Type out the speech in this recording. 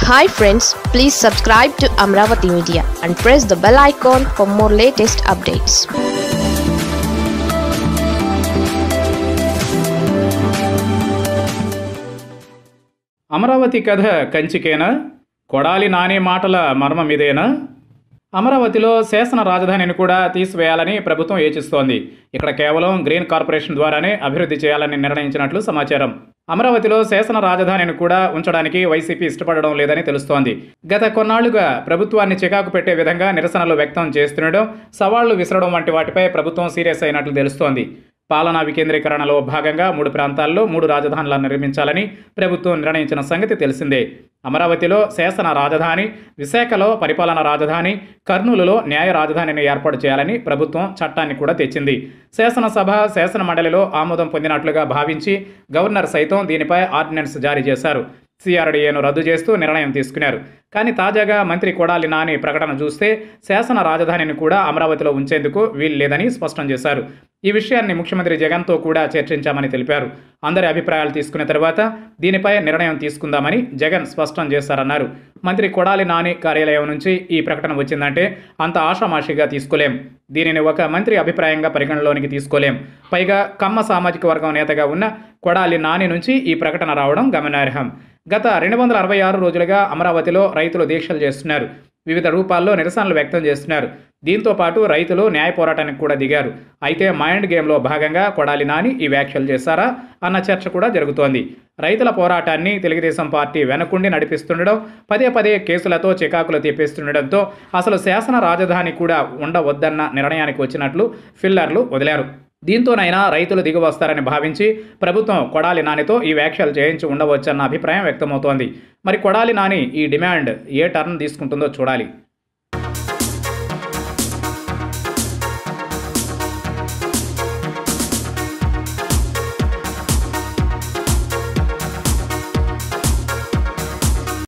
hi friends please subscribe to Amaravati media and press the bell icon for more latest updates Amaravati కథ కంచికేనా కొడాలి నాని మాటల మర్మం ఇదేనా అమరావతిలో శాసన రాజధానిని కూడా తీసివేయాలని ప్రభుత్వం యోచిస్తోంది ఇక్కడ కేవలం గ్రీన్ కార్పొరేషన్ ద్వారానే అభివృద్ధి చేయాలని నిర్ణయించినట్లు సమాచారం అమరావతిలో శాసన రాజధానిని కూడా ఉంచడానికి వైసీపీ ఇష్టపడడం లేదని తెలుస్తోంది గత కొన్నాళ్లుగా ప్రభుత్వాన్ని చికాకు పెట్టే విధంగా నిరసనలు వ్యక్తం చేస్తుండడం సవాళ్లు విసరడం వంటి వాటిపై ప్రభుత్వం సీరియస్ అయినట్లు తెలుస్తోంది పాలనా వికేంద్రీకరణలో భాగంగా మూడు ప్రాంతాల్లో మూడు రాజధానులను నిర్మించాలని ప్రభుత్వం నిర్ణయించిన సంగతి తెలిసిందే అమరావతిలో శాసన రాజధాని విశాఖలో పరిపాలన రాజధాని కర్నూలులో న్యాయ రాజధానిని ఏర్పాటు చేయాలని ప్రభుత్వం చట్టాన్ని కూడా తెచ్చింది శాసనసభ శాసన మండలిలో ఆమోదం పొందినట్లుగా భావించి గవర్నర్ సైతం దీనిపై ఆర్డినెన్స్ జారీ చేశారు సిఆర్డీఏను రద్దు చేస్తూ నిర్ణయం తీసుకున్నారు కానీ తాజాగా మంత్రి కొడాలి నాని ప్రకటన చూస్తే శాసన రాజధానిని కూడా అమరావతిలో ఉంచేందుకు వీలు లేదని స్పష్టం చేశారు ఈ విషయాన్ని ముఖ్యమంత్రి జగన్తో కూడా చర్చించామని తెలిపారు అందరి అభిప్రాయాలు తీసుకున్న తర్వాత దీనిపై నిర్ణయం తీసుకుందామని జగన్ స్పష్టం చేశారన్నారు మంత్రి కొడాలి నాని కార్యాలయం నుంచి ఈ ప్రకటన వచ్చిందంటే అంత ఆషామాషిగా తీసుకోలేం దీనిని ఒక మంత్రి అభిప్రాయంగా పరిగణలోనికి తీసుకోలేం పైగా కమ్మ సామాజిక వర్గం నేతగా ఉన్న కొడాలి నాని నుంచి ఈ ప్రకటన రావడం గమనార్హం గత రెండు వందల అరవై ఆరు రోజులుగా అమరావతిలో రైతులు దీక్షలు చేస్తున్నారు వివిధ రూపాల్లో నిరసనలు వ్యక్తం చేస్తున్నారు దీంతో పాటు రైతులు న్యాయ పోరాటానికి కూడా దిగారు అయితే మైండ్ గేమ్లో భాగంగా కొడాలి నాని ఈ వ్యాఖ్యలు చేశారా అన్న చర్చ కూడా జరుగుతోంది రైతుల పోరాటాన్ని తెలుగుదేశం పార్టీ వెనకుండి నడిపిస్తుండడం పదే పదే కేసులతో చికాకులు తెప్పిస్తుండడంతో అసలు శాసన రాజధాని కూడా ఉండవద్దన్న నిర్ణయానికి వచ్చినట్లు ఫిల్లర్లు వదిలారు దీంతోనైనా రైతులు దిగి వస్తారని భావించి ప్రభుత్వం కొడాలి నానితో ఈ వ్యాఖ్యలు చేయించి ఉండవచ్చన్న అభిప్రాయం వ్యక్తమవుతోంది మరి కొడాలి నాని ఈ డిమాండ్ ఏ టర్న్ తీసుకుంటుందో చూడాలి